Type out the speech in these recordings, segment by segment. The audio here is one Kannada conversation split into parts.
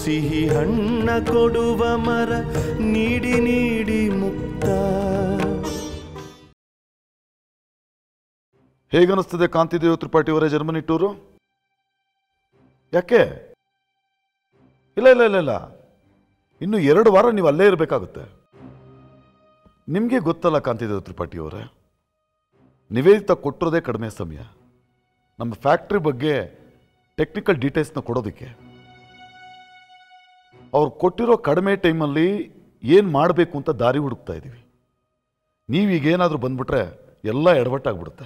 ಸಿಹಿ ಹಣ್ಣ ಕೊಡುವ ಮರ ನೀಡಿ ನೀಡಿ ಮುಕ್ತ ಹೇಗನ್ನಿಸ್ತದೆ ಕಾಂತಿದೇವ ತ್ರಿಪಾಠಿ ಅವರೇ ಜರ್ಮನಿ ಟೂರು ಯಾಕೆ ಇಲ್ಲ ಇಲ್ಲ ಇಲ್ಲ ಇಲ್ಲ ಇನ್ನು ಎರಡು ವಾರ ನೀವು ಅಲ್ಲೇ ಇರಬೇಕಾಗುತ್ತೆ ನಿಮಗೆ ಗೊತ್ತಲ್ಲ ಕಾಂತಿದೇವ ತ್ರಿಪಾಠಿ ಅವರೇ ನಿವೇದಿತ ಕೊಟ್ಟಿರೋದೇ ಕಡಿಮೆ ಸಮಯ ನಮ್ಮ ಫ್ಯಾಕ್ಟ್ರಿ ಬಗ್ಗೆ ಟೆಕ್ನಿಕಲ್ ಡೀಟೇಲ್ಸ್ನ ಕೊಡೋದಕ್ಕೆ ಅವ್ರು ಕೊಟ್ಟಿರೋ ಕಡಿಮೆ ಟೈಮಲ್ಲಿ ಏನು ಮಾಡಬೇಕು ಅಂತ ದಾರಿ ಹುಡುಕ್ತಾ ಇದ್ದೀವಿ ನೀವೀಗೇನಾದರೂ ಬಂದ್ಬಿಟ್ರೆ ಎಲ್ಲ ಎಡವಟ್ಟಾಗ್ಬಿಡುತ್ತೆ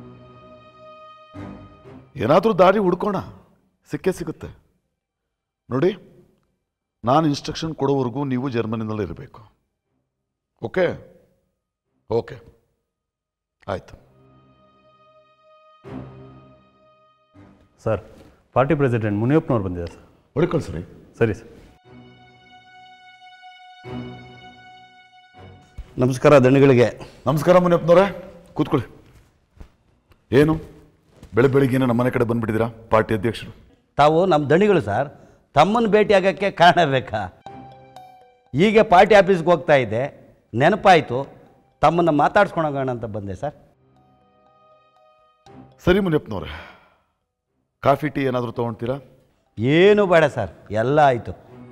ಏನಾದರೂ ದಾರಿ ಹುಡ್ಕೋಣ ಸಿಕ್ಕೇ ಸಿಗುತ್ತೆ ನೋಡಿ ನಾನು ಇನ್ಸ್ಟ್ರಕ್ಷನ್ ಕೊಡೋವರೆಗೂ ನೀವು ಜರ್ಮನಿನಲ್ಲೇ ಇರಬೇಕು ಓಕೆ ಓಕೆ ಆಯಿತು ಸರ್ ಪಾರ್ಟಿ ಪ್ರೆಸಿಡೆಂಟ್ ಮುನಿಯಪ್ಪನವ್ರು ಬಂದಿದ್ದಾರೆ ಸರ್ ಒಳ್ಳೆ ಕಳ್ಸ್ರಿ ಸರಿ ಸರ್ ನಮಸ್ಕಾರ ದಣಿಗಳಿಗೆ ನಮಸ್ಕಾರ ಮುನಿಯಪ್ಪನವರೇ ಕೂತ್ಕೊಳ್ಳಿ ಏನು ಬೆಳೆ ಬೆಳಿಗ್ಗೆನೇ ನಮ್ಮ ಮನೆ ಕಡೆ ಬಂದ್ಬಿಟ್ಟಿದ್ದೀರಾ ಪಾರ್ಟಿ ಅಧ್ಯಕ್ಷರು ತಾವು ನಮ್ಮ ದಣಿಗಳು ಸರ್ ತಮ್ಮನ್ನು ಭೇಟಿಯಾಗಕ್ಕೆ ಕಾರಣ ಬೇಕಾ ಹೀಗೆ ಪಾರ್ಟಿ ಆಫೀಸ್ಗೆ ಹೋಗ್ತಾ ಇದ್ದೆ ನೆನಪಾಯಿತು ತಮ್ಮನ್ನು ಮಾತಾಡ್ಸ್ಕೊಳೋಣ ಅಂತ ಬಂದೆ ಸರ್ ಸರಿ ಮುನಿಯಪ್ಪನವ್ರೆ ಕಾಫಿ ಟೀ ಏನಾದರೂ ತೊಗೊಳ್ತೀರಾ ಏನು ಬೇಡ ಸರ್ ಎಲ್ಲ ಆಯಿತು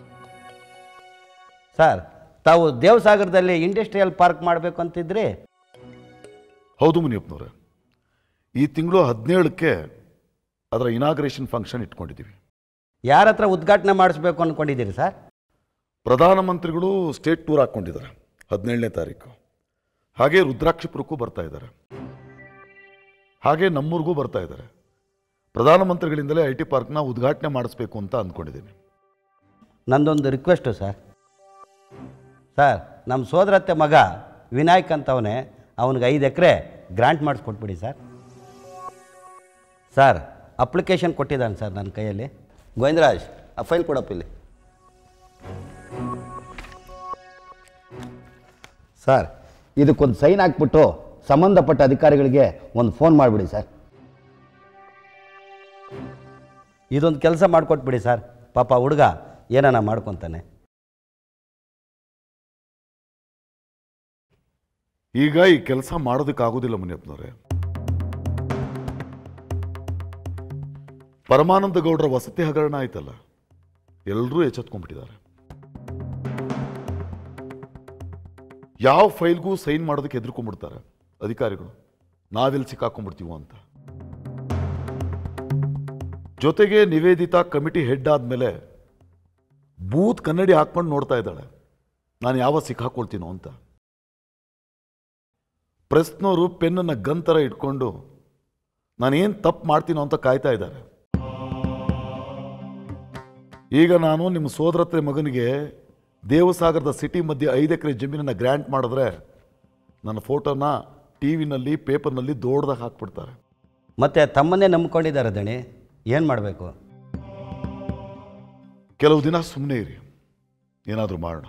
ಸರ್ ತಾವು ದೇವಸಾಗರದಲ್ಲಿ ಇಂಡಸ್ಟ್ರಿಯಲ್ ಪಾರ್ಕ್ ಮಾಡಬೇಕು ಅಂತಿದ್ರಿ ಹೌದು ಮುನಿಯಪ್ಪನವ್ರೆ ಈ ತಿಂಗಳು ಹದಿನೇಳಕ್ಕೆ ಅದರ ಇನಾಗ್ರೇಷನ್ ಫಂಕ್ಷನ್ ಇಟ್ಕೊಂಡಿದ್ದೀವಿ ಯಾರ ಹತ್ರ ಉದ್ಘಾಟನೆ ಮಾಡಿಸ್ಬೇಕು ಅಂದ್ಕೊಂಡಿದ್ದೀರಿ ಸರ್ ಪ್ರಧಾನಮಂತ್ರಿಗಳು ಸ್ಟೇಟ್ ಟೂರ್ ಹಾಕ್ಕೊಂಡಿದ್ದಾರೆ ಹದಿನೇಳನೇ ತಾರೀಕು ಹಾಗೆ ರುದ್ರಾಕ್ಷಿಪುರಕ್ಕೂ ಬರ್ತಾ ಇದ್ದಾರೆ ಹಾಗೆ ನಮ್ಮೂರಿಗೂ ಬರ್ತಾ ಇದ್ದಾರೆ ಪ್ರಧಾನಮಂತ್ರಿಗಳಿಂದಲೇ ಐ ಟಿ ಪಾರ್ಕ್ನ ಉದ್ಘಾಟನೆ ಮಾಡಿಸ್ಬೇಕು ಅಂತ ಅಂದ್ಕೊಂಡಿದ್ದೀನಿ ನಂದೊಂದು ರಿಕ್ವೆಸ್ಟು ಸರ್ ಸರ್ ನಮ್ಮ ಸೋದರತ್ತೆ ಮಗ ವಿನಾಯಕ್ ಅಂತವನೇ ಅವನಿಗೆ ಐದು ಎಕರೆ ಗ್ರಾಂಟ್ ಮಾಡಿಸ್ಕೊಟ್ಬಿಡಿ ಸರ್ ಸರ್ ಅಪ್ಲಿಕೇಶನ್ ಕೊಟ್ಟಿದ್ದಾನೆ ಸರ್ ನನ್ನ ಕೈಯಲ್ಲಿ ಗೋವಿಂದರಾಜ್ ಆ ಫೈಲ್ ಕೊಡಪ್ಪ ಇಲ್ಲಿ ಸರ್ ಇದಕ್ಕೊಂದು ಸೈನ್ ಹಾಕ್ಬಿಟ್ಟು ಸಂಬಂಧಪಟ್ಟ ಅಧಿಕಾರಿಗಳಿಗೆ ಒಂದು ಫೋನ್ ಮಾಡಿಬಿಡಿ ಸರ್ ಇದೊಂದು ಕೆಲಸ ಮಾಡಿಕೊಟ್ಬಿಡಿ ಸರ್ ಪಾಪ ಹುಡುಗ ಏನಾನ ಮಾಡ್ಕೊತಾನೆ ಈಗ ಈ ಕೆಲಸ ಮಾಡೋದಕ್ಕಾಗೋದಿಲ್ಲ ಮುನಿಯಪ್ಪನವ್ರೆ ಪರಮಾನಂದ ಗೌಡರ ವಸತಿ ಹಗರಣ ಆಯ್ತಲ್ಲ ಎಲ್ಲರೂ ಎಚ್ಚೆತ್ಕೊಂಡ್ಬಿಟ್ಟಿದ್ದಾರೆ ಯಾವ ಫೈಲ್ಗೂ ಸೈನ್ ಮಾಡೋದಕ್ಕೆ ಹೆದರ್ಕೊಂಡ್ಬಿಡ್ತಾರೆ ಅಧಿಕಾರಿಗಳು ನಾವೆಲ್ಲಿ ಸಿಕ್ಕಾಕೊಂಡ್ಬಿಡ್ತೀವೋ ಅಂತ ಜೊತೆಗೆ ನಿವೇದಿತಾ ಕಮಿಟಿ ಹೆಡ್ ಆದಮೇಲೆ ಬೂತ್ ಕನ್ನಡಿ ಹಾಕ್ಕೊಂಡು ನೋಡ್ತಾ ಇದ್ದಾಳೆ ನಾನು ಯಾವ ಸಿಕ್ಕಾಕೊಳ್ತೀನೋ ಅಂತ ಪ್ರೆಸ್ನವರು ಪೆನ್ನನ್ನು ಗನ್ ಥರ ಇಟ್ಕೊಂಡು ನಾನೇನು ತಪ್ಪು ಮಾಡ್ತೀನೋ ಅಂತ ಕಾಯ್ತಾ ಇದ್ದಾರೆ ಈಗ ನಾನು ನಿಮ್ಮ ಸೋದರತ್ತೆ ಮಗನಿಗೆ ದೇವಸಾಗರದ ಸಿಟಿ ಮಧ್ಯೆ ಐದು ಎಕರೆ ಜಮೀನನ್ನು ಗ್ರ್ಯಾಂಟ್ ಮಾಡಿದ್ರೆ ನನ್ನ ಫೋಟೋನ ಟಿ ವಿನಲ್ಲಿ ಪೇಪರ್ನಲ್ಲಿ ದೊಡ್ಡದಾಗಿ ಹಾಕ್ಬಿಡ್ತಾರೆ ಮತ್ತು ತಮ್ಮನ್ನೇ ನಂಬ್ಕೊಂಡಿದ್ದಾರೆ ದಣಿ ಏನು ಮಾಡಬೇಕು ಕೆಲವು ದಿನ ಸುಮ್ಮನೆ ಇರಿ ಏನಾದರೂ ಮಾಡೋಣ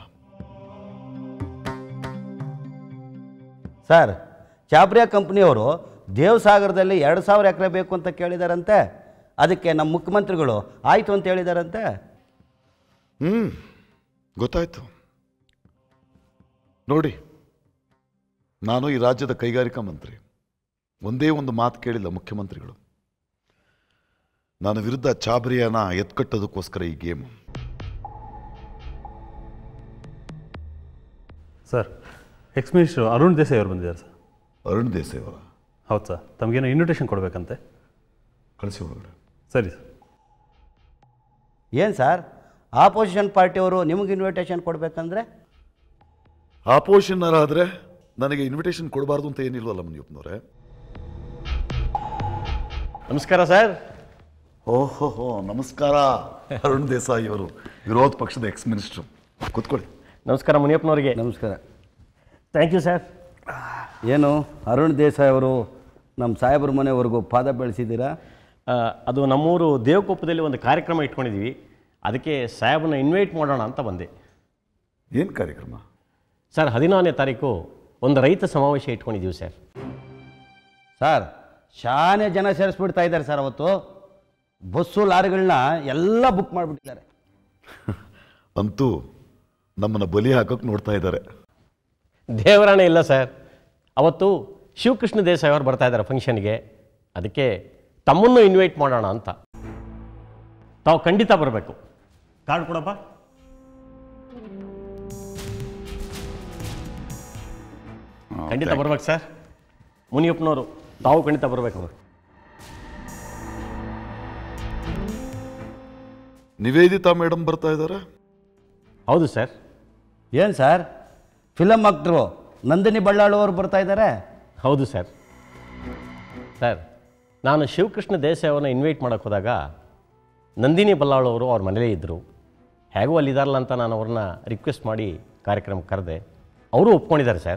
ಸರ್ ಚಾಬ್ರಿಯಾ ಕಂಪ್ನಿಯವರು ದೇವಸಾಗರದಲ್ಲಿ ಎರಡು ಸಾವಿರ ಎಕರೆ ಬೇಕು ಅಂತ ಕೇಳಿದಾರಂತೆ ಅದಕ್ಕೆ ನಮ್ಮ ಮುಖ್ಯಮಂತ್ರಿಗಳು ಆಯಿತು ಅಂತ ಹೇಳಿದಾರಂತೆ ಹ್ಞೂ ಗೊತ್ತಾಯ್ತು ನೋಡಿ ನಾನು ಈ ರಾಜ್ಯದ ಕೈಗಾರಿಕಾ ಮಂತ್ರಿ ಒಂದೇ ಒಂದು ಮಾತು ಕೇಳಿಲ್ಲ ಮುಖ್ಯಮಂತ್ರಿಗಳು ನನ್ನ ವಿರುದ್ಧ ಚಾಬ್ರಿಯಾನ ಎತ್ಕಟ್ಟೋದಕ್ಕೋಸ್ಕರ ಈ game sir ex minister Arun Desai ಅವರು ಬಂದಿದ್ದಾರೆ ಸರ್ ಅರುಣ್ ದೇಸಾಯಿ ಅವರ ಹೌದು ಸರ್ ತಮಗೇನೋ ಇನ್ವಿಟೇಷನ್ ಕೊಡಬೇಕಂತೆ ಕಳಿಸಿ ಒಳಗಡೆ ಸರಿ ಸರ್ ಏನು ಸರ್ ಆಪೋಸಿಷನ್ ಪಾರ್ಟಿಯವರು ನಿಮಗೆ ಇನ್ವಿಟೇಷನ್ ಕೊಡಬೇಕಂದ್ರೆ ಆಪೋಷನ್ನರಾದರೆ ನನಗೆ ಇನ್ವಿಟೇಷನ್ ಕೊಡಬಾರ್ದು ಅಂತ ಏನಿಲ್ವಲ್ಲ ಮುನಿಯಪ್ಪನವರೇ ನಮಸ್ಕಾರ ಸರ್ ಓಹೋ ಹೋ ನಮಸ್ಕಾರ ಅರುಣ್ ದೇಸಾಯಿ ಅವರು ವಿರೋಧ ಪಕ್ಷದ ಎಕ್ಸ್ ಮಿನಿಸ್ಟ್ರು ಕೂತ್ಕೊಳ್ಳಿ ನಮಸ್ಕಾರ ಮುನಿಯಪ್ಪನವರಿಗೆ ನಮಸ್ಕಾರ ಥ್ಯಾಂಕ್ ಯು ಸರ್ ಏನು ಅರುಣ್ ದೇಸಾಯಿ ಅವರು ನಮ್ಮ ಸಾಹೇಬ್ರ ಮನೆವರೆಗೂ ಪಾದ ಬೆಳೆಸಿದ್ದೀರಾ ಅದು ನಮ್ಮೂರು ದೇವಕೊಪ್ಪದಲ್ಲಿ ಒಂದು ಕಾರ್ಯಕ್ರಮ ಇಟ್ಕೊಂಡಿದ್ವಿ ಅದಕ್ಕೆ ಸಾಹೇಬನ್ನ ಇನ್ವೈಟ್ ಮಾಡೋಣ ಅಂತ ಬಂದೆ ಏನು ಕಾರ್ಯಕ್ರಮ ಸರ್ ಹದಿನಾರನೇ ತಾರೀಕು ಒಂದು ರೈತ ಸಮಾವೇಶ ಇಟ್ಕೊಂಡಿದ್ದೀವಿ ಸರ್ ಸರ್ ಶಾನೆ ಜನ ಸೇರಿಸ್ಬಿಡ್ತಾ ಇದ್ದಾರೆ ಸರ್ ಅವತ್ತು ಬಸ್ಸು ಲಾರಿಗಳನ್ನ ಎಲ್ಲ ಬುಕ್ ಮಾಡಿಬಿಟ್ಟಿದ್ದಾರೆ ಅಂತೂ ನಮ್ಮನ್ನು ಬಲಿ ಹಾಕೋಕೆ ನೋಡ್ತಾ ಇದ್ದಾರೆ ದೇವರಾಣೆ ಇಲ್ಲ ಸರ್ ಅವತ್ತು ಶಿವಕೃಷ್ಣ ದೇಸಾಯಿ ಅವರು ಬರ್ತಾ ಇದ್ದಾರೆ ಫಂಕ್ಷನ್ಗೆ ಅದಕ್ಕೆ ತಮ್ಮನ್ನು ಇನ್ವೈಟ್ ಮಾಡೋಣ ಅಂತ ತಾವು ಖಂಡಿತ ಬರಬೇಕು ಕಾರ್ಡ್ ಕೊಡಪ್ಪ ಖಂಡಿತ ಬರ್ಬೇಕು ಸರ್ ಮುನಿಯಪ್ಪನವರು ತಾವು ಖಂಡಿತ ಬರಬೇಕು ನಿವೇದಿತಾ ಮೇಡಮ್ ಬರ್ತಾ ಇದ್ದಾರೆ ಹೌದು ಸರ್ ಏನು sir film actor Nandini Ballal ಅವರು ಬರ್ತಾ ಇದ್ದಾರೆ ಹೌದು ಸರ್ ಸರ್ ನಾನು ಶಿವಕೃಷ್ಣ ದೇಸಾಯಿ ಅವ್ರನ್ನ ಇನ್ವೈಟ್ ಮಾಡೋಕ್ಕೆ ಹೋದಾಗ ನಂದಿನಿ ಬಲ್ಲಾಳು ಅವರು ಅವ್ರ ಮನೇಲೇ ಇದ್ದರು ಹೇಗೂ ಅಲ್ಲಿದ್ದಾರಲ್ಲ ಅಂತ ನಾನು ಅವ್ರನ್ನ ರಿಕ್ವೆಸ್ಟ್ ಮಾಡಿ ಕಾರ್ಯಕ್ರಮ ಕರೆದೆ ಅವರು ಒಪ್ಕೊಂಡಿದ್ದಾರೆ ಸರ್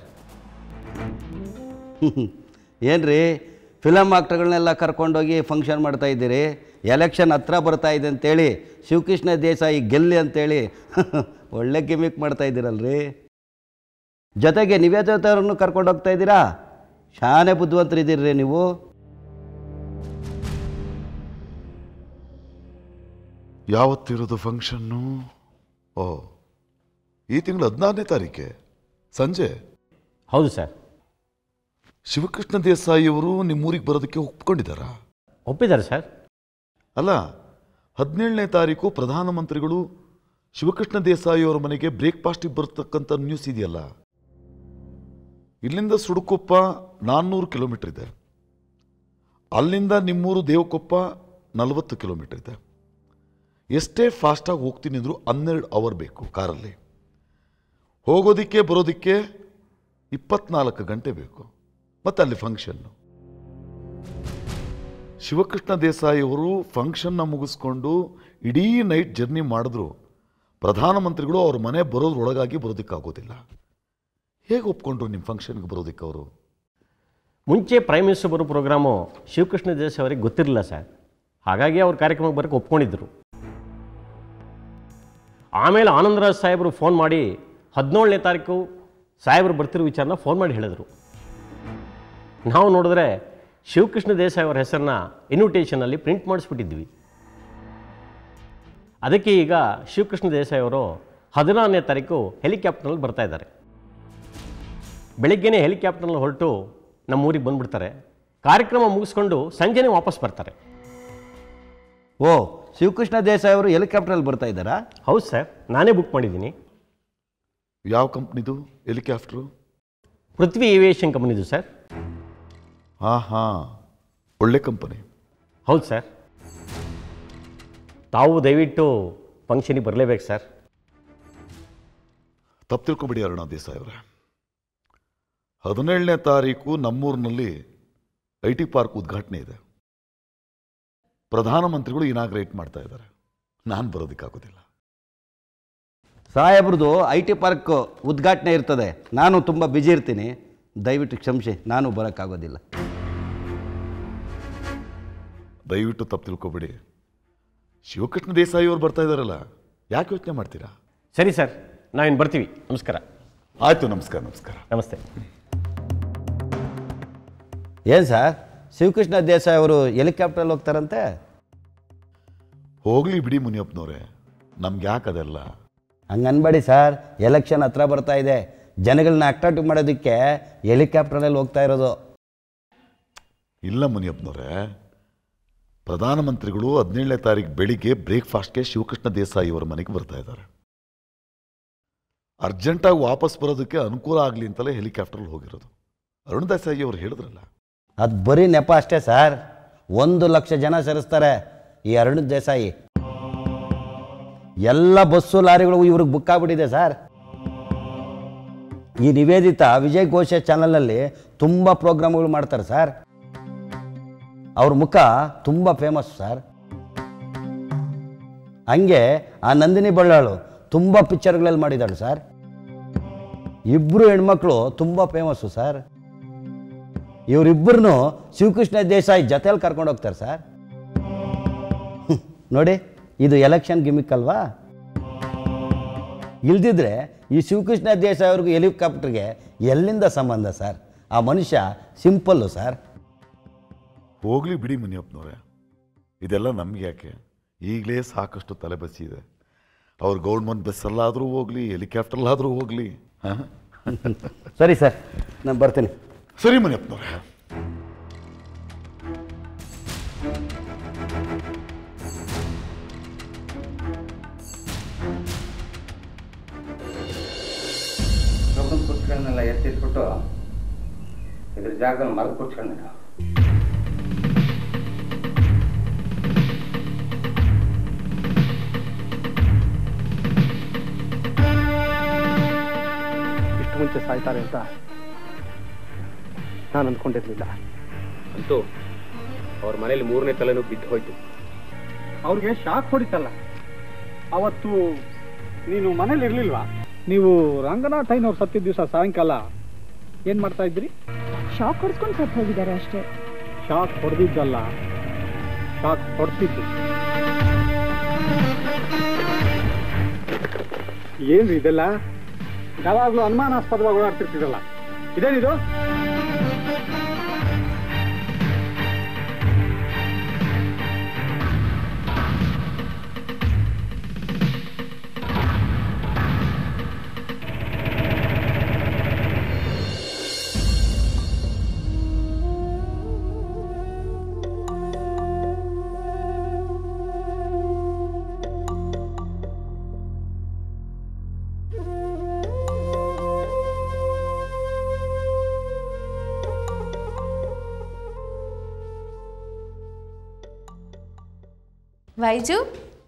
ಏನ್ರಿ ಫಿಲಮ್ ಆಕ್ಟರ್ಗಳನ್ನೆಲ್ಲ ಕರ್ಕೊಂಡೋಗಿ ಫಂಕ್ಷನ್ ಮಾಡ್ತಾ ಇದ್ದೀರಿ ಎಲೆಕ್ಷನ್ ಹತ್ರ ಬರ್ತಾ ಇದೆ ಅಂತೇಳಿ ಶಿವಕೃಷ್ಣ ದೇಸಾಯಿ ಗೆಲ್ಲಿ ಅಂತೇಳಿ ಒಳ್ಳೆ ಗಿಮಿಕ್ ಮಾಡ್ತಾ ಇದ್ದೀರಲ್ರಿ ಜೊತೆಗೆ ನಿವೇದಿತರನ್ನು ಕರ್ಕೊಂಡು ಹೋಗ್ತಾ ಇದ್ದೀರಾ ಶಾನೆ ಬುದ್ಧಿವಂತರಿದ್ದೀರಿ ನೀವು ಯಾವತ್ತಿರೋದು ಫಂಕ್ಷನ್ನು ಓ ಈ ತಿಂಗಳು ಹದಿನಾರನೇ ತಾರೀಕೆ ಸಂಜೆ ಹೌದು ಸರ್ ಶಿವಕೃಷ್ಣ ದೇಸಾಯಿ ಅವರು ನಿಮ್ಮೂರಿಗೆ ಬರೋದಕ್ಕೆ ಒಪ್ಕೊಂಡಿದ್ದಾರಾ ಒಪ್ಪಿದ್ದಾರೆ ಸರ್ ಅಲ್ಲ ಹದಿನೇಳನೇ ತಾರೀಕು ಪ್ರಧಾನಮಂತ್ರಿಗಳು ಶಿವಕೃಷ್ಣ ದೇಸಾಯಿ ಅವರ ಮನೆಗೆ ಬ್ರೇಕ್ಫಾಸ್ಟಿಗೆ ಬರ್ತಕ್ಕಂಥ ನ್ಯೂಸ್ ಇದೆಯಲ್ಲ ಇಲ್ಲಿಂದ ಸುಡುಕೊಪ್ಪ ನಾನ್ನೂರು ಕಿಲೋಮೀಟರ್ ಇದೆ ಅಲ್ಲಿಂದ ನಿಮ್ಮೂರು ದೇವಕೊಪ್ಪ ನಲವತ್ತು ಕಿಲೋಮೀಟರ್ ಇದೆ ಎಷ್ಟೇ ಫಾಸ್ಟಾಗಿ ಹೋಗ್ತೀನಿ ಅಂದರೂ ಹನ್ನೆರಡು ಅವರ್ ಬೇಕು ಕಾರಲ್ಲಿ ಹೋಗೋದಕ್ಕೆ ಬರೋದಕ್ಕೆ ಇಪ್ಪತ್ನಾಲ್ಕು ಗಂಟೆ ಬೇಕು ಮತ್ತು ಅಲ್ಲಿ ಫಂಕ್ಷನ್ನು ಶಿವಕೃಷ್ಣ ದೇಸಾಯಿ ಅವರು ಫಂಕ್ಷನ್ನ ಮುಗಿಸ್ಕೊಂಡು ಇಡೀ ನೈಟ್ ಜರ್ನಿ ಮಾಡಿದ್ರು ಪ್ರಧಾನಮಂತ್ರಿಗಳು ಅವ್ರ ಮನೆ ಬರೋದ್ರೊಳಗಾಗಿ ಬರೋದಕ್ಕಾಗೋದಿಲ್ಲ ಹೇಗೆ ಒಪ್ಕೊಂಡ್ರು ನಿಮ್ಮ ಫಂಕ್ಷನ್ಗೆ ಬರೋದಕ್ಕೆ ಅವರು ಮುಂಚೆ ಪ್ರೈಮ್ ಮಿನಿಸ್ಟರ್ ಬರೋ ಪ್ರೋಗ್ರಾಮು ಶಿವಕೃಷ್ಣ ದೇಸಾಯಿ ಅವರಿಗೆ ಗೊತ್ತಿರಲಿಲ್ಲ ಸರ್ ಹಾಗಾಗಿ ಅವ್ರ ಕಾರ್ಯಕ್ರಮಕ್ಕೆ ಬರೋಕ್ಕೆ ಒಪ್ಕೊಂಡಿದ್ರು ಆಮೇಲೆ ಆನಂದರಾಜ್ ಸಾಹೇಬರು ಫೋನ್ ಮಾಡಿ ಹದಿನೇಳನೇ ತಾರೀಕು ಸಾಹೇಬರು ಬರ್ತಿರೋ ವಿಚಾರನ ಫೋನ್ ಮಾಡಿ ಹೇಳಿದ್ರು ನಾವು ನೋಡಿದ್ರೆ ಶಿವಕೃಷ್ಣ ದೇಸಾಯಿ ಅವರ ಹೆಸರನ್ನ ಇನ್ವಿಟೇಷನಲ್ಲಿ ಪ್ರಿಂಟ್ ಮಾಡಿಸ್ಬಿಟ್ಟಿದ್ವಿ ಅದಕ್ಕೆ ಈಗ ಶಿವಕೃಷ್ಣ ದೇಸಾಯಿ ಅವರು ಹದಿನಾರನೇ ತಾರೀಕು ಹೆಲಿಕಾಪ್ಟರ್ನಲ್ಲಿ ಬರ್ತಾ ಇದ್ದಾರೆ ಬೆಳಿಗ್ಗೆನೇ ಹೆಲಿಕಾಪ್ಟರ್ನಲ್ಲಿ ಹೊರಟು ನಮ್ಮ ಊರಿಗೆ ಬಂದ್ಬಿಡ್ತಾರೆ ಕಾರ್ಯಕ್ರಮ ಮುಗಿಸ್ಕೊಂಡು ಸಂಜೆನೇ ವಾಪಸ್ ಬರ್ತಾರೆ ಓ ಶಿವಕೃಷ್ಣ ದೇಸಾಯಿ ಅವರು ಹೆಲಿಕಾಪ್ಟ್ರಲ್ಲಿ ಬರ್ತಾ ಇದ್ದಾರಾ ಹೌದು ಸರ್ ನಾನೇ ಬುಕ್ ಮಾಡಿದ್ದೀನಿ ಯಾವ ಕಂಪ್ನಿದು ಹೆಲಿಕಾಪ್ಟ್ರು ಪೃಥ್ವಿ ಏವಿಯೇಷನ್ ಕಂಪನಿದು ಸರ್ ಹಾಂ ಹಾಂ ಒಳ್ಳೆ ಕಂಪನಿ ಹೌದು ಸರ್ ತಾವು ದಯವಿಟ್ಟು ಫಂಕ್ಷನಿಗೆ ಬರಲೇಬೇಕು ಸರ್ ತಪ್ಪು ತಿಳ್ಕೊಬೇಡಿ ಅರುಣ ದೇಸಾಯಿ ಅವರೇ ಹದಿನೇಳನೇ ತಾರೀಕು ನಮ್ಮೂರಿನಲ್ಲಿ ಐ ಟಿ ಪಾರ್ಕ್ ಉದ್ಘಾಟನೆ ಇದೆ ಪ್ರಧಾನಮಂತ್ರಿಗಳು ಇನಾಗ್ರೇಟ್ ಮಾಡ್ತಾ ಇದ್ದಾರೆ ನಾನು ಬರೋದಕ್ಕಾಗೋದಿಲ್ಲ ಸಾಹೇಬ್ರದ್ದು ಐ ಟಿ ಪಾರ್ಕ್ ಉದ್ಘಾಟನೆ ಇರ್ತದೆ ನಾನು ತುಂಬ ಬ್ಯುಸಿ ಇರ್ತೀನಿ ದಯವಿಟ್ಟು ಕ್ಷಮಿಸಿ ನಾನು ಬರೋಕ್ಕಾಗೋದಿಲ್ಲ ದಯವಿಟ್ಟು ತಪ್ಪು ತಿಳ್ಕೊಬೇಡಿ ಶಿವಕೃಷ್ಣ ದೇಸಾಯಿ ಅವ್ರು ಬರ್ತಾ ಇದ್ದಾರಲ್ಲ ಯಾಕೆ ಯೋಚನೆ ಮಾಡ್ತೀರಾ ಸರಿ ಸರ್ ನಾವಿನ್ನು ಬರ್ತೀವಿ ನಮಸ್ಕಾರ ಆಯಿತು ನಮಸ್ಕಾರ ನಮಸ್ಕಾರ ನಮಸ್ತೆ ಏನು ಸರ್ ಶಿವಕೃಷ್ಣ ದೇಸಾಯಿ ಅವರು ಹೆಲಿಕಾಪ್ಟ್ರಲ್ಲಿ ಹೋಗ್ತಾರಂತೆ ಹೋಗ್ಲಿ ಬಿಡಿ ಮುನಿಯಪ್ಪನವ್ರೆ ನಮ್ಗೆ ಯಾಕೆ ಅದೆಲ್ಲ ಹಂಗೆ ಅನ್ಬೇಡಿ ಸರ್ ಎಲೆಕ್ಷನ್ ಹತ್ರ ಬರ್ತಾ ಇದೆ ಜನಗಳನ್ನ ಅಟ್ರಾಕ್ಟ್ ಮಾಡೋದಕ್ಕೆ ಹೆಲಿಕಾಪ್ಟ್ರಲ್ಲಿ ಹೋಗ್ತಾ ಇರೋದು ಇಲ್ಲ ಮುನಿಯಪ್ಪನವ್ರೆ ಪ್ರಧಾನಮಂತ್ರಿಗಳು ಹದಿನೇಳನೇ ತಾರೀಕು ಬೆಳಿಗ್ಗೆ ಬ್ರೇಕ್ಫಾಸ್ಟ್ಗೆ ಶಿವಕೃಷ್ಣ ದೇಸಾಯಿ ಅವರ ಮನೆಗೆ ಬರ್ತಾ ಇದ್ದಾರೆ ಅರ್ಜೆಂಟಾಗಿ ವಾಪಸ್ ಬರೋದಕ್ಕೆ ಅನುಕೂಲ ಆಗಲಿ ಅಂತಲೇ ಹೆಲಿಕಾಪ್ಟರ್ಲ್ಲಿ ಹೋಗಿರೋದು ಅರುಣ್ ದೇಸಾಯಿ ಅವರು ಹೇಳಿದ್ರಲ್ಲ ಅದು ಬರೀ ನೆಪ ಅಷ್ಟೇ ಸರ್ ಒಂದು ಲಕ್ಷ ಜನ ಸೇರಿಸ್ತಾರೆ ಈ ಅರುಣ್ ದೇಸಾಯಿ ಎಲ್ಲ ಬಸ್ಸು ಲಾರಿಗಳು ಇವ್ರಿಗೆ ಬುಕ್ ಆಗ್ಬಿಟ್ಟಿದೆ ಸರ್ ಈ ನಿವೇದಿತ ವಿಜಯ್ ಘೋಷ ಚಾನಲಲ್ಲಿ ತುಂಬ ಪ್ರೋಗ್ರಾಮ್ಗಳು ಮಾಡ್ತಾರೆ ಸರ್ ಅವ್ರ ಮುಖ ತುಂಬ ಫೇಮಸ್ ಸರ್ ಹಂಗೆ ಆ ನಂದಿನಿ ಬಳ್ಳಾಳು ತುಂಬ ಪಿಕ್ಚರ್ಗಳಲ್ಲಿ ಮಾಡಿದ್ದಾಳು ಸರ್ ಇಬ್ಬರು ಹೆಣ್ಮಕ್ಳು ತುಂಬ ಫೇಮಸ್ಸು ಸರ್ ಇವರಿಬ್ಬರನ್ನು ಶಿವಕೃಷ್ಣ ದೇಸಾಯಿ ಜೊತೆಯಲ್ಲಿ ಕರ್ಕೊಂಡು ಹೋಗ್ತಾರೆ ಸರ್ ಹ್ಮ್. ನೋಡಿ ಇದು ಎಲೆಕ್ಷನ್ ಗಿಮಿಕ್ ಅಲ್ವಾ ಇಲ್ದಿದ್ರೆ ಈ ಶಿವಕೃಷ್ಣ ದೇಸಾಯಿ ಅವ್ರಿಗೂ ಹೆಲಿಕಾಪ್ಟರ್ಗೆ ಎಲ್ಲಿಂದ ಸಂಬಂಧ ಸರ್ ಆ ಮನುಷ್ಯ ಸಿಂಪಲ್ಲು ಸರ್ ಹೋಗ್ಲಿ ಬಿಡಿ ಮುನಿಯಪ್ಪನವ್ರೆ ಇದೆಲ್ಲ ನಮ್ಗೆ ಯಾಕೆ ಈಗಲೇ ಸಾಕಷ್ಟು ತಲೆಬಸಿ ಇದೆ ಅವ್ರು ಗೌರ್ಮೆಂಟ್ ಬಸ್ಸಲ್ಲಾದರೂ ಹೋಗಲಿ ಹೆಲಿಕಾಪ್ಟರ್ಲಾದರೂ ಹೋಗಲಿ ಹಾಂ ಸರಿ ಸರ್ ನಾನು ಬರ್ತೀನಿ ಸರಿ ಮನೆಯಪ್ಪನವ್ರೆ ರೊಕ್ಕದ ಪುಸ್ತಕಗಳನ್ನೆಲ್ಲ ಎತ್ತಿಟ್ಬಿಟ್ಟು ಇದ್ರ ಜಾಗದಲ್ಲಿ ಮರದ ಕುಚ್ಕೊಂಡಿದ್ದ ಇಷ್ಟು ಮುಂಚೆ ಸಾಯ್ತಾರೆ ಅಂತ ನಾನು ಅಂದ್ಕೊಂಡಿರ್ಲಿಲ್ಲ ಅಂತೂ ಅವ್ರ ಮನೇಲಿ ಮೂರನೇ ತಲೆನೂ ಬಿದ್ದು ಹೋಯ್ತು ಅವ್ರಿಗೆ ಶಾಕ್ ಹೊಡಿತಲ್ಲ ಅವತ್ತು ನೀನು ಮನೇಲಿ ಇರ್ಲಿಲ್ವಾ ನೀವು ರಂಗನಾಥ್ ಐನವ್ರು ಸತ್ತಿದ್ದ ದಿವಸ ಸಾಯಂಕಾಲ ಏನ್ ಮಾಡ್ತಾ ಇದ್ರಿ ಶಾಕ್ ಹೊಡ್ಸ್ಕೊಂಡು ಸತ್ತು ಹೋಗಿದ್ದಾರೆ ಅಷ್ಟೇ ಶಾಕ್ ಹೊಡೆದಿದ್ದಲ್ಲ ಶಾಕ್ ಹೊಡ್ತಿದ್ದು ಏನ್ರಿ ಇದೆಲ್ಲ ಯಾವಾಗ್ಲೂ ಅನುಮಾನಾಸ್ಪದವಾಗಿ ಓಡಾಡ್ತಿರ್ತಿರಲ್ಲ ಇದೇನಿದು Vaiju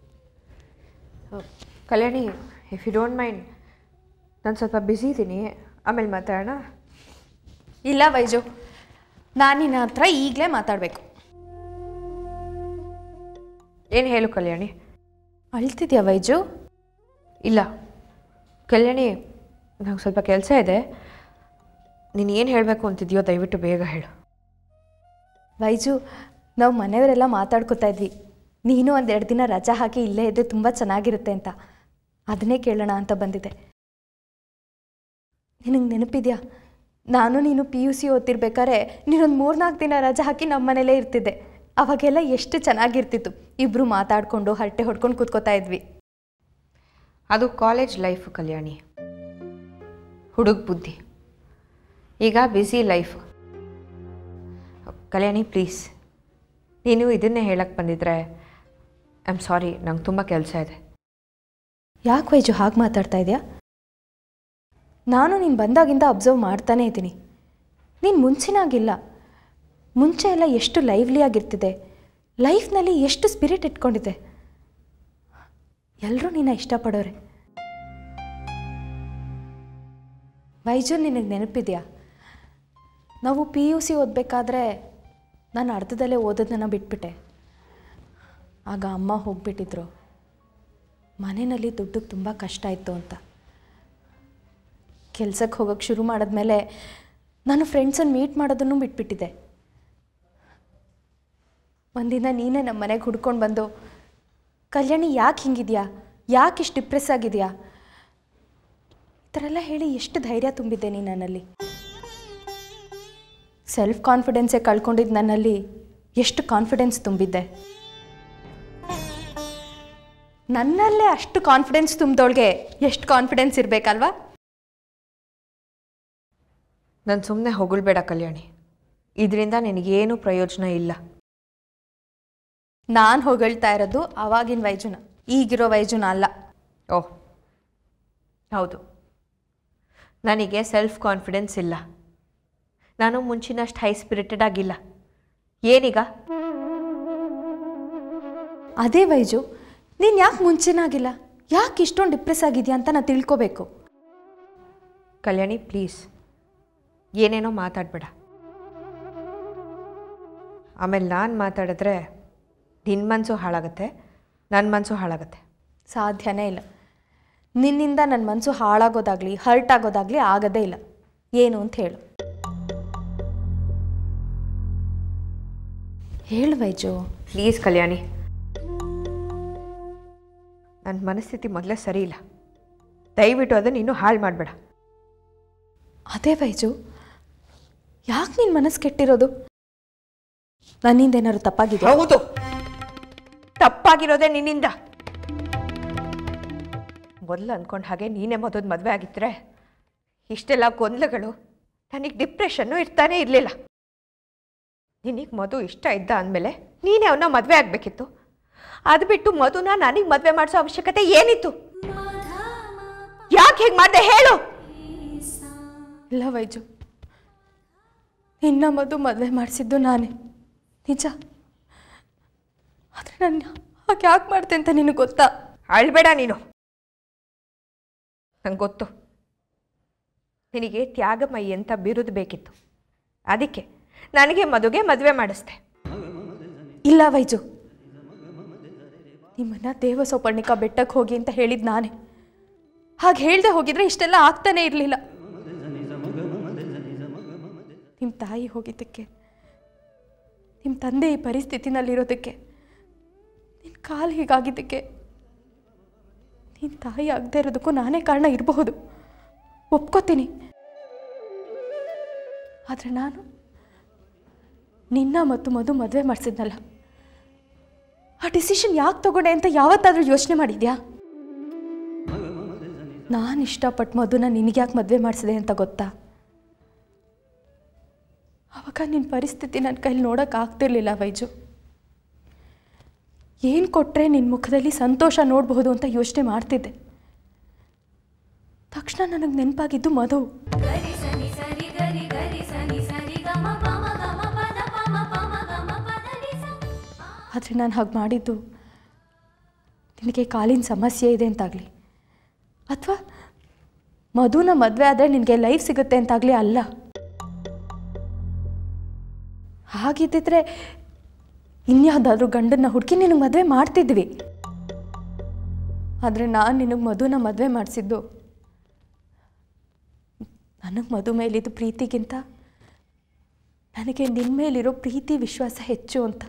Kalyani if you don't mind ನಾನು ಸ್ವಲ್ಪ ಬ್ಯುಸಿ ಇದ್ದೀನಿ ಆಮೇಲೆ ಮಾತಾಡೋಣ ಇಲ್ಲ ವೈಜು ನಾನು ನಿನ್ನ ಹತ್ರ ಈಗಲೇ ಮಾತಾಡಬೇಕು ಏನು ಹೇಳು ಕಲ್ಯಾಣಿ ಅಳ್ತಿದ್ಯಾ ವೈಜು ಇಲ್ಲ ಕಲ್ಯಾಣಿ ನಂಗೆ ಸ್ವಲ್ಪ ಕೆಲಸ ಇದೆ ನೀನು ಏನು ಹೇಳಬೇಕು ಅಂತಿದ್ಯೋ ದಯವಿಟ್ಟು ಬೇಗ ಹೇಳು ವೈಜು ನಾವು ಮನೆಯವರೆಲ್ಲ ಮಾತಾಡ್ಕೊತಾ ಇದ್ವಿ ನೀನು ಒಂದೆರಡು ದಿನ ರಜಾ ಹಾಕಿ ಇಲ್ಲೇ ಇದ್ದರೆ ತುಂಬ ಚೆನ್ನಾಗಿರುತ್ತೆ ಅಂತ ಅದನ್ನೇ ಕೇಳೋಣ ಅಂತ ಬಂದಿದ್ದೆ ನಿನಗೆ ನೆನಪಿದ್ಯಾ ನಾನು ನೀನು ಪಿ ಯು ಸಿ ಓದ್ತಿರ್ಬೇಕಾದ್ರೆ ನೀನೊಂದು ಮೂರ್ನಾಲ್ಕು ದಿನ ರಜಾ ಹಾಕಿ ನಮ್ಮ ಮನೇಲೇ ಇರ್ತಿದ್ದೆ ಅವಾಗೆಲ್ಲ ಎಷ್ಟು ಚೆನ್ನಾಗಿರ್ತಿತ್ತು ಇಬ್ಬರು ಮಾತಾಡಿಕೊಂಡು ಹರಟೆ ಹೊಡ್ಕೊಂಡು ಕೂತ್ಕೋತಾ ಇದ್ವಿ ಅದು ಕಾಲೇಜ್ ಲೈಫು ಕಲ್ಯಾಣಿ ಹುಡುಗ ಬುದ್ಧಿ ಈಗ ಬ್ಯುಸಿ ಲೈಫ್ ಕಲ್ಯಾಣಿ ಪ್ಲೀಸ್ ನೀನು ಇದನ್ನೇ ಹೇಳಕ್ಕೆ ಬಂದಿದ್ರೆ ಐ ಆಮ್ ಸಾರಿ ನಂಗೆ ತುಂಬ ಕೆಲಸ ಇದೆ ಯಾಕೆ ವೈಜು ಹಾಗೆ ಮಾತಾಡ್ತಾ ಇದೆಯಾ ನಾನು ನೀನು ಬಂದಾಗಿಂದ ಅಬ್ಸರ್ವ್ ಮಾಡ್ತಾನೇ ಇದ್ದೀನಿ ನೀನು ಮುಂಚಿನಾಗಿಲ್ಲ ಮುಂಚೆ ಎಲ್ಲ ಎಷ್ಟು ಲೈವ್ಲಿ ಆಗಿರ್ತಿದೆ ಲೈಫ್ನಲ್ಲಿ ಎಷ್ಟು ಸ್ಪಿರಿಟ್ ಇಟ್ಕೊಂಡಿದೆ ಎಲ್ಲರೂ ನಿನ್ನ ಇಷ್ಟಪಡೋರೆ ವೈಜು ನಿನಗೆ ನೆನಪಿದೆಯಾ ನಾವು ಪಿ ಯು ಸಿ ಓದಬೇಕಾದ್ರೆ ನಾನು ಅರ್ಧದಲ್ಲೇ ಓದೋದನ್ನ ಬಿಟ್ಬಿಟ್ಟೆ ಆಗ ಅಮ್ಮ ಹೋಗ್ಬಿಟ್ಟಿದ್ರು ಮನೆಯಲ್ಲಿ ದುಡ್ಡಿಗೆ ತುಂಬ ಕಷ್ಟ ಇತ್ತು ಅಂತ ಕೆಲ್ಸಕ್ಕೆ ಹೋಗೋಕ್ಕೆ ಶುರು ಮಾಡಿದ್ಮೇಲೆ ನಾನು ಫ್ರೆಂಡ್ಸನ್ನು ಮೀಟ್ ಮಾಡೋದನ್ನು ಬಿಟ್ಬಿಟ್ಟಿದ್ದೆ ಒಂದಿನ ನೀನೇ ನಮ್ಮ ಮನೆಗೆ ಹುಡ್ಕೊಂಡು ಬಂದು ಕಲ್ಯಾಣಿ ಯಾಕೆ ಹಿಂಗಿದ್ಯಾ ಯಾಕೆ ಇಷ್ಟು ಡಿಪ್ರೆಸ್ ಆಗಿದೆಯಾ ಈ ಥರ ಎಲ್ಲ ಹೇಳಿ ಎಷ್ಟು ಧೈರ್ಯ ತುಂಬಿದ್ದೆ ನೀನು ನನ್ನಲ್ಲಿ ಸೆಲ್ಫ್ ಕಾನ್ಫಿಡೆನ್ಸೇ ಕಳ್ಕೊಂಡಿದ್ದು ನನ್ನಲ್ಲಿ ಎಷ್ಟು ಕಾನ್ಫಿಡೆನ್ಸ್ ತುಂಬಿದ್ದೆ ನನ್ನಲ್ಲೇ ಅಷ್ಟು ಕಾನ್ಫಿಡೆನ್ಸ್ ತುಂಬಿದವಳಿಗೆ ಎಷ್ಟು ಕಾನ್ಫಿಡೆನ್ಸ್ ಇರಬೇಕಲ್ವಾ ನಾನು ಸುಮ್ಮನೆ ಹೊಗಳ್ಬೇಡ ಕಲ್ಯಾಣಿ ಇದರಿಂದ ನಿನಗೇನು ಪ್ರಯೋಜನ ಇಲ್ಲ ನಾನು ಹೊಗಳ್ತಾ ಇರೋದು ಆವಾಗಿನ ವೈಜುನ ಈಗಿರೋ ವೈಜುನ ಅಲ್ಲ ಓಹ್ ಹೌದು ನನಗೆ ಸೆಲ್ಫ್ ಕಾನ್ಫಿಡೆನ್ಸ್ ಇಲ್ಲ ನಾನು ಮುಂಚಿನಷ್ಟು ಹೈ ಸ್ಪಿರಿಟೆಡ್ ಆಗಿಲ್ಲ ಏನೀಗ ಅದೇ ವೈಜು ನೀನು ಯಾಕೆ ಮುಂಚೆನಾಗಿಲ್ಲ ಯಾಕೆ ಇಷ್ಟೊಂದು ಡಿಪ್ರೆಸ್ ಆಗಿದೆಯಾ ಅಂತ ನಾನು ತಿಳ್ಕೊಬೇಕು ಕಲ್ಯಾಣಿ ಪ್ಲೀಸ್ ಏನೇನೋ ಮಾತಾಡಬೇಡ ಆಮೇಲೆ ನಾನು ಮಾತಾಡಿದ್ರೆ ನಿನ್ನ ಮನಸ್ಸು ಹಾಳಾಗತ್ತೆ ನನ್ನ ಮನಸ್ಸು ಹಾಳಾಗತ್ತೆ ಸಾಧ್ಯನೇ ಇಲ್ಲ ನಿನ್ನಿಂದ ನನ್ನ ಮನಸ್ಸು ಹಾಳಾಗೋದಾಗಲಿ ಹರ್ಟ್ ಆಗೋದಾಗಲಿ ಆಗೋದೇ ಇಲ್ಲ ಏನು ಅಂತ ಹೇಳು ಹೇಳು ವೈಜು ಪ್ಲೀಸ್ ಕಲ್ಯಾಣಿ ನನ್ನ ಮನಸ್ಥಿತಿ ಮೊದಲೇ ಸರಿ ಇಲ್ಲ ದಯವಿಟ್ಟು ಅದನ್ನು ಇನ್ನೂ ಹಾಳು ಮಾಡಬೇಡ ಅದೇ ವೈಜು ಯಾಕೆ ನಿನ್ನ ಮನಸ್ಸು ಕೆಟ್ಟಿರೋದು ನನ್ನಿಂದ ಏನಾದ್ರು ತಪ್ಪಾಗಿದೆ ಹೌದು ತಪ್ಪಾಗಿರೋದೇ ನಿನ್ನಿಂದ ಮೊದಲು ಅಂದ್ಕೊಂಡು ಹಾಗೆ ನೀನೇ ಮೊದಲು ಮದುವೆ ಆಗಿದ್ರೆ ಇಷ್ಟೆಲ್ಲ ಗೊಂದಲಗಳು ನನಗೆ ಡಿಪ್ರೆಷನ್ನು ಇರ್ತಾನೆ ಇರಲಿಲ್ಲ ನಿನಗೆ ಮಧು ಇಷ್ಟ ಇದ್ದ ಅಂದಮೇಲೆ ನೀನೇ ಅವನ್ನ ಮದುವೆ ಆಗಬೇಕಿತ್ತು ಅದು ಬಿಟ್ಟು ಮಧುನ ನನಗೆ ಮದುವೆ ಮಾಡಿಸೋ ಅವಶ್ಯಕತೆ ಏನಿತ್ತು ಯಾಕೆ ಹೇಗೆ ಮಾಡಿದೆ ಹೇಳು ಇಲ್ಲ ವೈಜು ನಿನ್ನ ಮದು ಮದುವೆ ಮಾಡಿಸಿದ್ದು ನಾನೇ ನಿಜ ಆದರೆ ನಾನು ಹಾಗೆ ಯಾಕೆ ಮಾಡ್ತೆ ಅಂತ ನಿನಗೆ ಗೊತ್ತಾ ಅಳ್ಬೇಡ ನೀನು ನಂಗೆ ಗೊತ್ತು ನಿನಗೆ ತ್ಯಾಗಮಯಿ ಅಂತ ಬಿರುದು ಬೇಕಿತ್ತು ಅದಕ್ಕೆ ನನಗೆ ಮದುವೆ ಮದುವೆ ಮಾಡಿಸ್ದೆ ಇಲ್ಲ ವೈಜು ನಿಮ್ಮನ್ನ ದೇವಸೋಪರ್ಣಿಕ ಬೆಟ್ಟಕ್ಕೆ ಹೋಗಿ ಅಂತ ಹೇಳಿದ್ ನಾನೇ ಹಾಗೆ ಹೇಳ್ದೆ ಹೋಗಿದ್ರೆ ಇಷ್ಟೆಲ್ಲ ಆಗ್ತಾನೆ ಇರಲಿಲ್ಲ ನಿಮ್ಮ ತಾಯಿ ಹೋಗಿದ್ದಕ್ಕೆ ನಿಮ್ಮ ತಂದೆ ಈ ಪರಿಸ್ಥಿತಿನಲ್ಲಿರೋದಕ್ಕೆ ನಿನ್ನ ಕಾಲು ಹೀಗಾಗಿದ್ದಕ್ಕೆ ನಿನ್ನ ತಾಯಿ ಆಗದೆ ಇರೋದಕ್ಕೂ ನಾನೇ ಕಾರಣ ಇರಬಹುದು ಒಪ್ಕೋತೀನಿ ಆದರೆ ನಾನು ನಿನ್ನ ಮತ್ತು ಮಧು ಮದುವೆ ಮಾಡಿಸಿದ್ನಲ್ಲ ಆ ಡಿಸಿಷನ್ ಯಾಕೆ ತಗೊಂಡೆ ಅಂತ ಯಾವತ್ತಾದರೂ ಯೋಚನೆ ಮಾಡಿದ್ಯಾ ನಾನು ಇಷ್ಟಪಟ್ಟು ಮಧುನ ನಿನಗ್ಯಾಕೆ ಮದುವೆ ಮಾಡಿಸಿದೆ ಅಂತ ಗೊತ್ತಾ ಅವಾಗ ನಿನ್ನ ಪರಿಸ್ಥಿತಿ ನನ್ನ ಕೈಲಿ ನೋಡೋಕೆ ಆಗ್ತಿರ್ಲಿಲ್ಲ ವೈಜು ಏನು ಕೊಟ್ಟರೆ ನಿನ್ನ ಮುಖದಲ್ಲಿ ಸಂತೋಷ ನೋಡಬಹುದು ಅಂತ ಯೋಚನೆ ಮಾಡ್ತಿದ್ದೆ ತಕ್ಷಣ ನನಗೆ ನೆನಪಾಗಿದ್ದು ಮಧು ಆದರೆ ನಾನು ಹಾಗೆ ಮಾಡಿದ್ದು ನಿನಗೆ ಕಾಲಿನ ಸಮಸ್ಯೆ ಇದೆ ಅಂತಾಗಲಿ ಅಥವಾ ಮಧುನ ಮದುವೆ ಆದರೆ ನಿನಗೆ ಲೈಫ್ ಸಿಗುತ್ತೆ ಅಂತಾಗಲಿ ಅಲ್ಲ ಹಾಗಿದ್ದಿದ್ರೆ ಇನ್ಯಾವುದಾದ್ರೂ ಗಂಡನ್ನ ಹುಡುಕಿ ನಿನಗೆ ಮದುವೆ ಮಾಡ್ತಿದ್ವಿ ಆದರೆ ನಾನು ನಿನಗೆ ಮಧುನ ಮದುವೆ ಮಾಡಿಸಿದ್ದು ನನಗೆ ಮಧು ಮೇಲಿದ್ದು ಪ್ರೀತಿಗಿಂತ ನನಗೆ ನಿನ್ನ ಮೇಲಿರೋ ಪ್ರೀತಿ ವಿಶ್ವಾಸ ಹೆಚ್ಚು ಅಂತ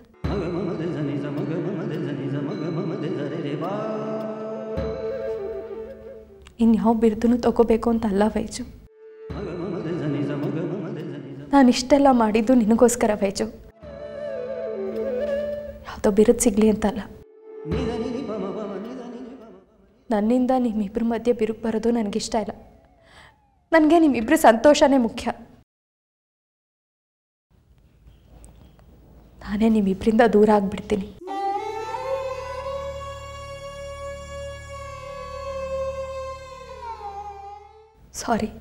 ಇನ್ಯಾವ ಬಿರುದನ್ನು ತಗೋಬೇಕು ಅಂತ ಅಲ್ಲ ವೈಜು ನಾನು ಇಷ್ಟೆಲ್ಲ ಮಾಡಿದ್ದು ನಿನಗೋಸ್ಕರ ವೈಜು ಯಾವುದೋ ಬಿರುದು ಸಿಗಲಿ ಅಂತಲ್ಲ ನನ್ನಿಂದ ನಿಮ್ಮಿಬ್ಬರ ಮಧ್ಯೆ ಬಿರುಕು ಬರೋದು ನನಗಿಷ್ಟ ಇಲ್ಲ ನನಗೆ ನಿಮ್ಮಿಬ್ಬರ ಸಂತೋಷನೇ ಮುಖ್ಯ ನಾನೇ ನಿಮ್ಮಿಬ್ಬರಿಂದ ದೂರ ಆಗಿಬಿಡ್ತೀನಿ ಸಾರಿ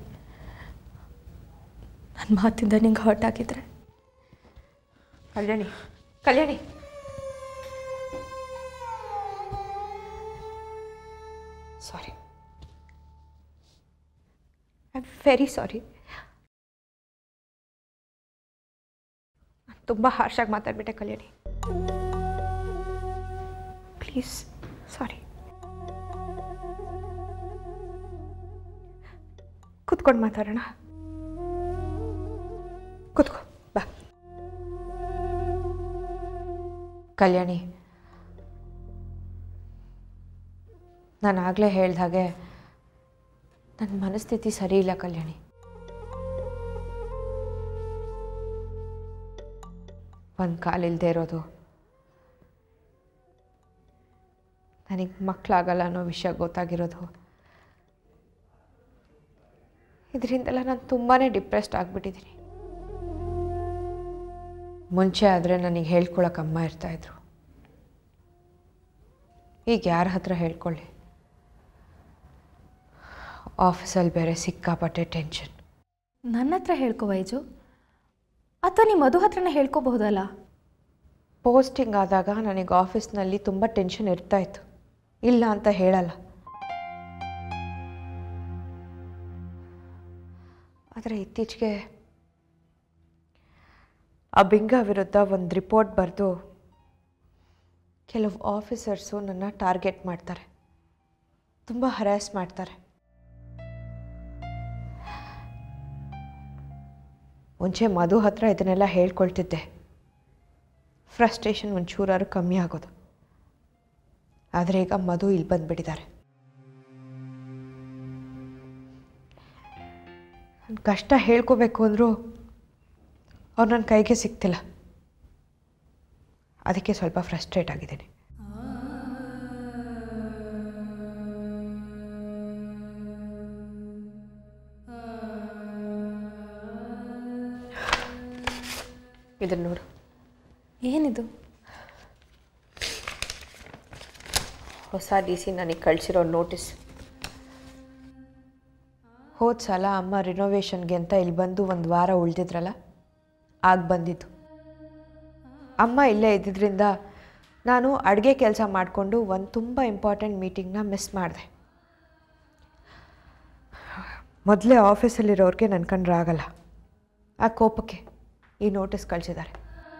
ನನ್ನ ಮಾತಿಂದ ನಿಂಗೆ ಹರ್ಟ್ ಆಗಿದ್ರೆ ಕಲ್ಯಾಣಿ ಕಲ್ಯಾಣಿ ಸಾರಿ ಐ ವೆರಿ ಸಾರಿ ತುಂಬ ಹಾರ್ಷಾಗಿ ಮಾತಾಡ್ಬಿಟ್ಟೆ ಕಲ್ಯಾಣಿ ಪ್ಲೀಸ್ ಸಾರಿ ಕುತ್ಕೊಂಡು ಮಾತಾಡೋಣ ಕುತ್ಕೋ ಬಾ ಕಲ್ಯಾಣಿ ನಾನು ಆಗಲೇ ಹೇಳ್ದ ಹಾಗೆ ನನ್ನ ಮನಸ್ಥಿತಿ ಸರಿ ಇಲ್ಲ ಕಲ್ಯಾಣಿ ಒಂದು ಕಾಲಿಲ್ಲದೆ ಇರೋದು ನನಗೆ ಮಕ್ಕಳಾಗಲ್ಲ ಅನ್ನೋ ವಿಷಯ ಗೊತ್ತಾಗಿರೋದು ಇದರಿಂದೆಲ್ಲ ನಾನು ತುಂಬಾ ಡಿಪ್ರೆಸ್ಡ್ ಆಗಿಬಿಟ್ಟಿದ್ದೀನಿ ಮುಂಚೆ ಆದರೆ ನನಗೆ ಹೇಳ್ಕೊಳಕ್ಕೆ ಅಮ್ಮ ಇರ್ತಾಯಿದ್ರು ಈಗ ಯಾರ ಹತ್ರ ಹೇಳ್ಕೊಳ್ಳಿ ಆಫೀಸಲ್ಲಿ ಬೇರೆ ಸಿಕ್ಕಾಪಟ್ಟೆ ಟೆನ್ಷನ್ ನನ್ನ ಹತ್ರ ಹೇಳ್ಕೊ ವೈಜು ಅಥವಾ ನಿಮ್ಮ ಮಧು ಹತ್ರನೇ ಹೇಳ್ಕೋಬಹುದಲ್ಲ ಪೋಸ್ಟಿಂಗ್ ಆದಾಗ ನನಗೆ ಆಫೀಸ್ನಲ್ಲಿ ತುಂಬ ಟೆನ್ಷನ್ ಇರ್ತಾಯಿತ್ತು ಇಲ್ಲ ಅಂತ ಹೇಳಲ್ಲ ಆದರೆ ಇತ್ತೀಚೆಗೆ ಆ ಬಿಂಗ ವಿರುದ್ಧ ಒಂದು ರಿಪೋರ್ಟ್ ಬರೆದು ಕೆಲವು ಆಫೀಸರ್ಸು ನನ್ನ ಟಾರ್ಗೆಟ್ ಮಾಡ್ತಾರೆ ತುಂಬ ಹರಾಸ್ ಮಾಡ್ತಾರೆ ಮುಂಚೆ ಮಧು ಹತ್ರ ಇದನ್ನೆಲ್ಲ ಹೇಳ್ಕೊಳ್ತಿದ್ದೆ ಫ್ರಸ್ಟ್ರೇಷನ್ ಒಂಚೂರಾರು ಕಮ್ಮಿ ಆಗೋದು ಆದರೆ ಈಗ ಮಧು ಇಲ್ಲಿ ಬಂದುಬಿಟ್ಟಿದ್ದಾರೆ ನನ್ನ ಕಷ್ಟ ಹೇಳ್ಕೋಬೇಕು ಅಂದರೂ ಅವ್ರು ನನ್ನ ಕೈಗೆ ಸಿಗ್ತಿಲ್ಲ ಅದಕ್ಕೆ ಸ್ವಲ್ಪ ಫ್ರಸ್ಟ್ರೇಟ್ ಆಗಿದ್ದೀನಿ ಇದನ್ನು ನೋಡು ಏನಿದು ಹೊಸ ಡಿ ಸಿ ನನಗೆ ಕಳಿಸಿರೋ ನೋಟಿಸ್ ಹೋದ ಸಲ ಅಮ್ಮ ರಿನೋವೇಷನ್ಗೆ ಅಂತ ಇಲ್ಲಿ ಬಂದು ಒಂದು ವಾರ ಉಳಿದಿದ್ರಲ್ಲ ಆಗ ಬಂದಿದ್ದು ಅಮ್ಮ ಇಲ್ಲೇ ಇದ್ದಿದ್ದರಿಂದ ನಾನು ಅಡುಗೆ ಕೆಲಸ ಮಾಡಿಕೊಂಡು ಒಂದು ತುಂಬ ಇಂಪಾರ್ಟೆಂಟ್ ಮೀಟಿಂಗ್ನ ಮಿಸ್ ಮಾಡಿದೆ ಮೊದಲೇ ಆಫೀಸಲ್ಲಿರೋರಿಗೆ ನನ್ನ ಕಂಡ್ರೆ ಆಗಲ್ಲ ಆ ಕೋಪಕ್ಕೆ ಈ ನೋಟಿಸ್ ಕಳಿಸಿದ್ದಾರೆ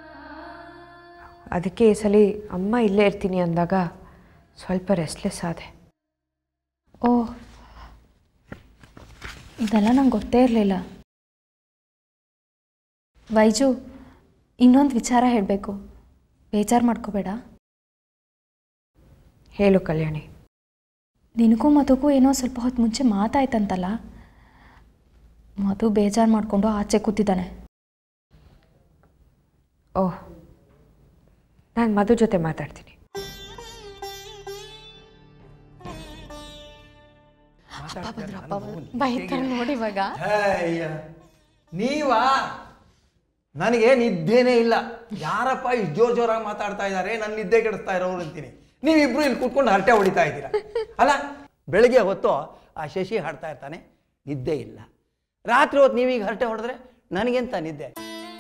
ಅದಕ್ಕೆ ಈ ಸಲ ಅಮ್ಮ ಇಲ್ಲೇ ಇರ್ತೀನಿ ಅಂದಾಗ ಸ್ವಲ್ಪ ರೆಸ್ಟ್ಲೆಸ್ ಆದೆ ಓ ಇದೆಲ್ಲ ನಂಗೆ ಗೊತ್ತೇ ಇರಲಿಲ್ಲ ವೈಜು ಇನ್ನೊಂದು ವಿಚಾರ ಹೇಳಬೇಕು ಬೇಜಾರು ಮಾಡ್ಕೋಬೇಡ ಹೇಳು ಕಲ್ಯಾಣಿ ನಿನಗೂ ಮಧುಗೂ ಏನೋ ಸ್ವಲ್ಪ ಹೊತ್ತು ಮುಂಚೆ ಮಾತಾಯ್ತಂತಲ್ಲ ಮಧು ಬೇಜಾರು ಮಾಡಿಕೊಂಡು ಆಚೆ ಕೂತಿದ್ದಾನೆ ಓಹ್ ನಾನು ಮಧು ಜೊತೆ ಮಾತಾಡ್ತೀನಿ ಬೈತಾರೆ ನೋಡಿ ಇವಾಗ ಅಯ್ಯ ನೀವಾ ನನಗೆ ನಿದ್ದೆನೇ ಇಲ್ಲ ಯಾರಪ್ಪ ಇಷ್ಟು ಜೋರ್ ಜೋರಾಗಿ ಮಾತಾಡ್ತಾ ಇದ್ದಾರೆ ನನ್ನ ನಿದ್ದೆ ಕೆಡಿಸ್ತಾ ಇರೋರು ಅಂತೀನಿ ನೀವಿಬ್ರು ಇಲ್ಲಿ ಕೂತ್ಕೊಂಡು ಹರಟೆ ಹೊಡಿತಾ ಇದ್ದೀರಾ ಅಲ್ಲ ಬೆಳಗ್ಗೆ ಹೊತ್ತು ಆ ಶಶಿ ಹಾಡ್ತಾ ಇರ್ತಾನೆ ನಿದ್ದೆ ಇಲ್ಲ ರಾತ್ರಿ ಹೊತ್ತು ನೀವೀಗ ಹರಟೆ ಹೊಡೆದ್ರೆ ನನಗೆಂತ ನಿದ್ದೆ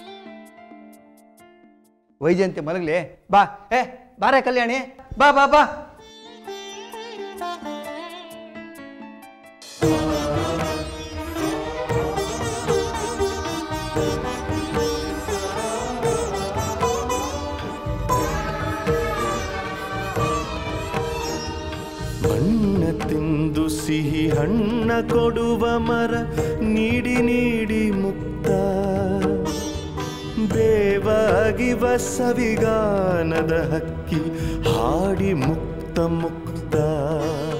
ವೈಜಯಂತಿ ಮಲಗಲಿ ಬಾ ಏ ಬಾರೆ ಕಲ್ಯಾಣಿ ಬಾ ಬಾ ಬಾ ಬಣ್ಣ ತಿಂದು ಸಿಹಿ ಹಣ್ಣ ಕೊಡುವ ಮರ ನೀಡಿ ನೀಡಿ ಮುಕ್ತ ಬೇವಾಗಿವ ಸವಿಗಾನದ ಹಕ್ಕಿ ಹಾಡಿ ಮುಕ್ತ ಮುಕ್ತ